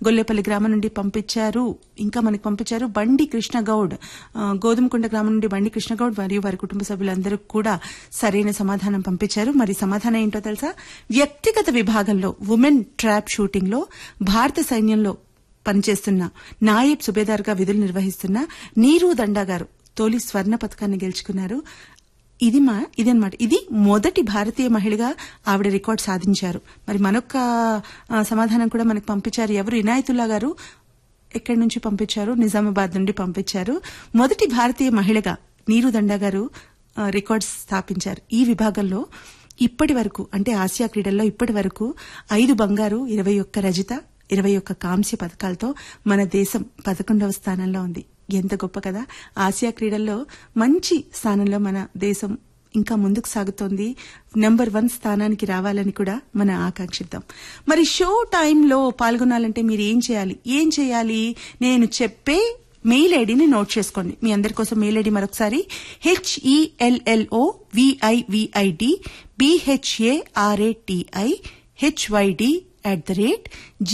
గొల్లేపల్లి గ్రామం నుండి పంపించారు ఇంకా మనకి పంపించారు బండి కృష్ణ గౌడ్ ఆ, గోధుమకుంట గ్రామం నుండి బండి కృష్ణ గౌడ్ మరియు వారి కుటుంబ సభ్యులందరూ కూడా సరైన సమాధానం పంపించారు మరి సమాధానం ఏంటో తెలుసా వ్యక్తిగత విభాగంలో ఉమెన్ ట్రాప్ షూటింగ్ లో భారత సైన్యంలో పనిచేస్తున్న నాయబ్ సుబేదార్ గా విధులు నిర్వహిస్తున్న నీరు దండా గారు తొలి స్వర్ణ పథకాన్ని గెలుచుకున్నారు ఇది మా ఇదన్నమాట ఇది మొదటి భారతీయ మహిళగా ఆవిడ రికార్డ్ సాధించారు మరి మరొక ఆ, సమాధానం కూడా మనకు పంపించారు ఎవరు ఇనాయతుల్లా గారు ఎక్కడి నుంచి పంపించారు నిజామాబాద్ నుండి పంపించారు మొదటి భారతీయ మహిళగా నీరు దండా గారు ఆ, రికార్డ్స్ స్థాపించారు ఈ విభాగంలో ఇప్పటి వరకు అంటే ఆసియా క్రీడల్లో ఇప్పటి వరకు ఐదు బంగారు ఇరవై ఒక్క రజిత ఇరవై ఒక్క కాంస్య పథకాలతో మన దేశం పదకొండవ స్థానంలో ఉంది ఎంత గొప్ప కదా ఆసియా క్రీడల్లో మంచి స్థానంలో మన దేశం ఇంకా ముందుకు సాగుతోంది నెంబర్ వన్ స్థానానికి రావాలని కూడా మన ఆకాంక్షిద్దాం మరి షో టైంలో పాల్గొనాలంటే మీరు ఏం చేయాలి ఏం చేయాలి నేను చెప్పే మెయిల్ ఐడిని నోట్ చేసుకోండి మీ అందరి కోసం మెయిల్ ఐడి మరొకసారి HELLO VIVID BHARATI HYD at the rate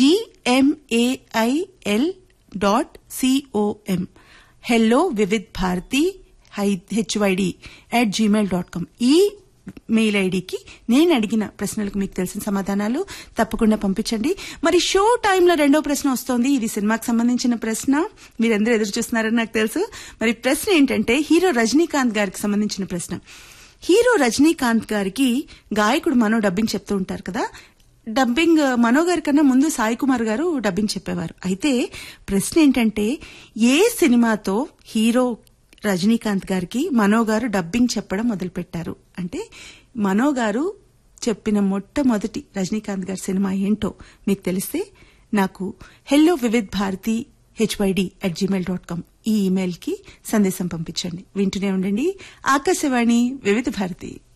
G M A I L dot COM hello Vividh Bharati H Y D at gmail dot com ఈ మెయిల్ ఐడికి నేను అడిగిన ప్రశ్నలకు మీకు తెలిసిన సమాధానాలు తప్పకుండా పంపించండి మరి షో టైంలో రెండో ప్రశ్న వస్తోంది ఇది సినిమాకి సంబంధించిన ప్రశ్న మీరందరూ ఎదురు చూస్తున్నారని నాకు తెలుసు మరి ప్రశ్న ఏంటంటే హీరో రజనీకాంత్ గారికి సంబంధించిన ప్రశ్న హీరో రజనీకాంత్ గారికి గాయకుడు మనో డబ్బింగ్ చెప్తూ ఉంటారు కదా డబ్బింగ్ మనో గారి కన్నా ముందు సాయి కుమార్ గారు డబ్బింగ్ చెప్పేవారు అయితే ప్రశ్న ఏంటంటే ఏ సినిమాతో హీరో రజనీకాంత్ గారికి మనో గారు డబ్బింగ్ చెప్పడం మొదలుపెట్టారు అంటే మనో గారు చెప్పిన మొట్టమొదటి రజనీకాంత్ గారి సినిమా ఏంటో మీకు తెలిస్తే నాకు hello Vividh Bharati H Y D at gmail dot com ఈ ఇమెయిల్ కి సందేశం పంపించండి వింటూనే ఉండండి ఆకాశవాణి వివిధ భారతి